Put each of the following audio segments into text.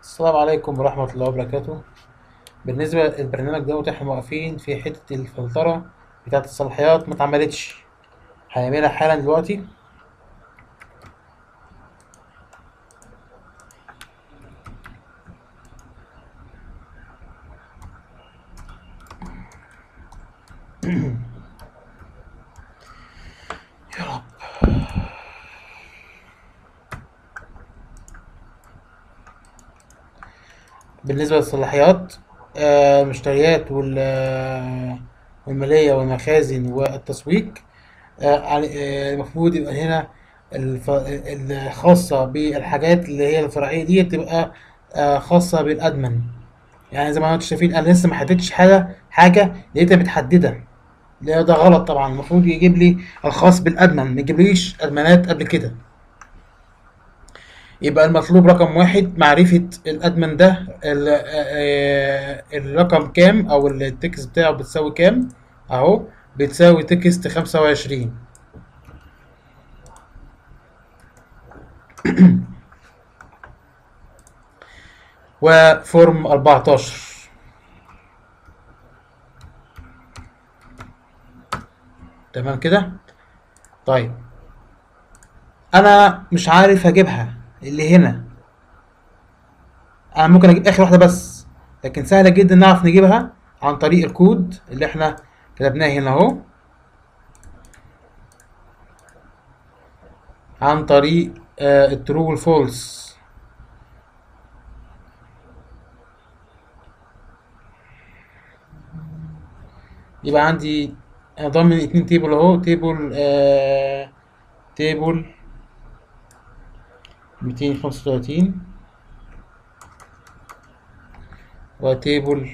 السلام عليكم ورحمة الله وبركاته بالنسبة للبرنامج دوت احنا واقفين في حتة الفلترة بتاعة الصلاحيات ما اتعملتش هنعملها حالا دلوقتي يا رب بالنسبة للصلاحيات آه، المشتريات وال آه، والمالية والمخازن والتسويق آه، عل- آه، المفروض يبقى هنا الف- الخاصة بالحاجات اللي هي الفرعية دي تبقى آه، خاصة بالأدمن يعني زي ما انتم شايفين انا لسه ما حددتش حاجة حاجة لقيتها متحددة لا ده غلط طبعا المفروض يجيب لي الخاص بالأدمن ما يجيبليش أدمنات قبل كده يبقى المطلوب رقم واحد معرفة الأدمن ده ال- آه، الرقم كام أو التكست بتاعه بتساوي كام أهو بتساوي تكست خمسة وعشرين وفورم أربعتاشر تمام كده طيب أنا مش عارف أجيبها اللي هنا أنا ممكن أجيب آخر واحدة بس لكن سهلة جدا نعرف نجيبها عن طريق الكود اللي احنا كتبناه هنا أهو عن طريق الترو والفولس يبقى عندي انا ضامن اتنين تيبل اهو تيبل آه تيبل ميتين خمسة وتلاتين وتيبل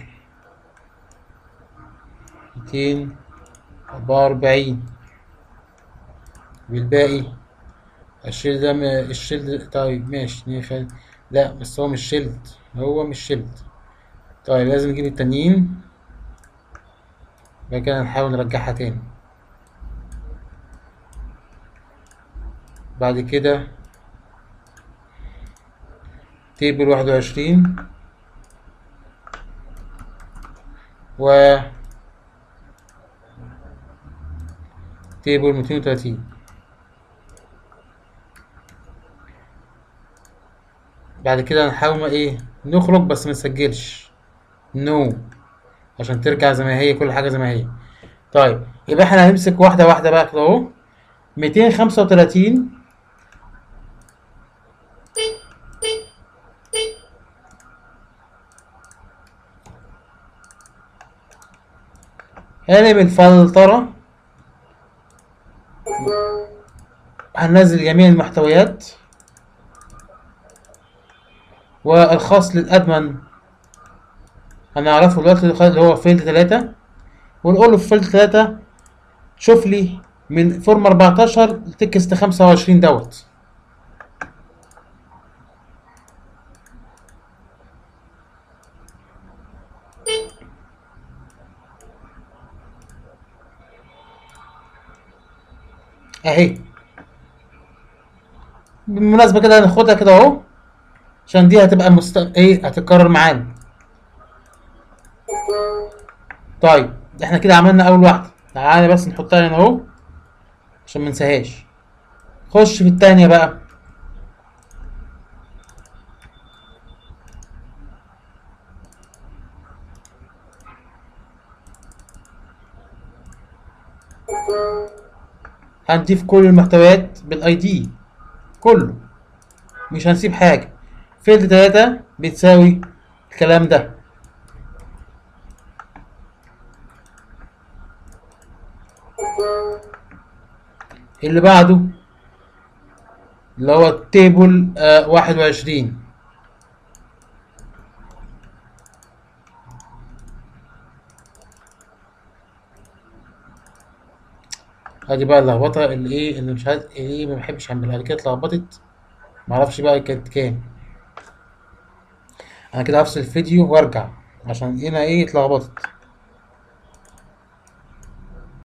ميتين أربعة وأربعين والباقي الشيلد ده م- الشيلد طيب ماشي نخل... لا بس هو مش شيلد هو مش شيلد طيب لازم نجيب التانيين بعد كده نحاول نرجعها تاني بعد كده تيبل واحد وعشرين و تيبل ميتين وتلاتين بعد كده نحاول ما ايه نخرج بس ما نسجلش نو no. عشان ترجع زي ما هي كل حاجة زي ما هي طيب يبقى احنا هنمسك واحدة واحدة بقى كده اهو ميتين خمسة وتلاتين هنعمل الفلترة هننزل جميع المحتويات والخاص للأدمن هنعرفه دلوقتي اللي هو فيلد تلاتة ونقول له في فيلد تلاتة شوف لي من فورم 14 لتكست 25 دوت اهي بالمناسبة كده هناخدها كده اهو عشان دي هتبقى مست... ايه هتتكرر معانا طيب احنا كده عملنا اول واحدة تعالى بس نحطها هنا اهو عشان ما ننساهاش خش في التانية بقى هنضيف كل المحتويات بالاي دي كله مش هنسيب حاجة فيلد تلاتة بتساوي الكلام ده اللي بعده اللي هو التيبل آه واحد وعشرين ادي بقى اللخبطة اللي ايه اللي مش عايز ايه ما بحبش اعملها بعد كده اتلخبطت معرفش بقى كانت كام انا كده هفصل الفيديو وارجع عشان هنا ايه اتلخبطت